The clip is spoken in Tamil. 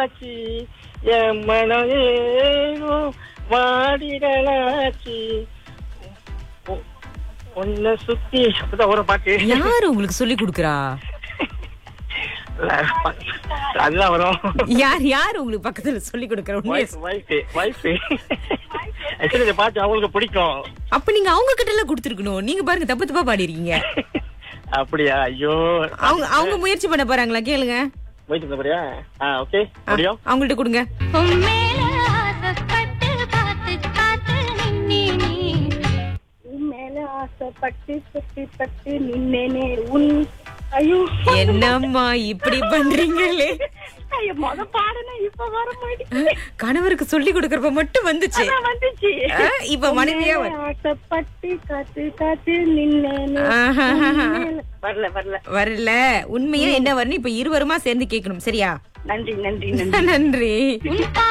பாடிடலாச்சி என் மனம் ஏறும் வாடிடலாச்சி உ- உன்னை சுத்தி அப்பதான் ஒரு பாட்டு யாரு உங்களுக்கு சொல்லி கொடுக்கறா இல்ல, அதுதான் வரும் யார் யார் உங்களுக்கு பக்கத்துல சொல்லி கொடுக்கற உண்மையை வைஃப் வைஃப் வைஃப் ஆக்சுவலி இந்த பாட்டு அவங்களுக்கு பிடிக்கும் அப்ப நீங்க அவங்க கிட்ட எல்லாம் கொடுத்துருக்கணும் நீங்க பாருங்க தப்பு தப்பா பாடிருக்கீங்க அப்படியா ஐயோ அவங்க அவங்க முயற்சி பண்ண போறாங்களா கேளுங்க போயிட்டு இருந்தபடியா ஆ ஓகே ஆ, முடியும் அவங்கள்ட்ட கொடுங்க உம்மேல ஆசைப்பட்டு காத்து காத்து நின்னேனே உன் மேல ஆசைப்பட்டு பட்டு பட்டு நின்னேனே உன் ஐயோ என்னம்மா இப்படி பண்றீங்களே ஐயோ மொத பாடுன இப்ப வர மாட்டேங்குது கணவருக்கு சொல்லி கொடுக்கறப்ப மட்டும் வந்துச்சு அதான் வந்துச்சு ஆ, இப்ப மனைவியா உன் மேல ஆசைப்பட்டு காத்து காத்து நின்னேனே ஆஹாஹாஹா. உன் மேல- வரல வரல வரல உண்மையா என்ன வரணும் இப்ப இருவருமா சேர்ந்து கேட்கணும் சரியா நன்றி நன்றி நன்றி நன்றி உன் பா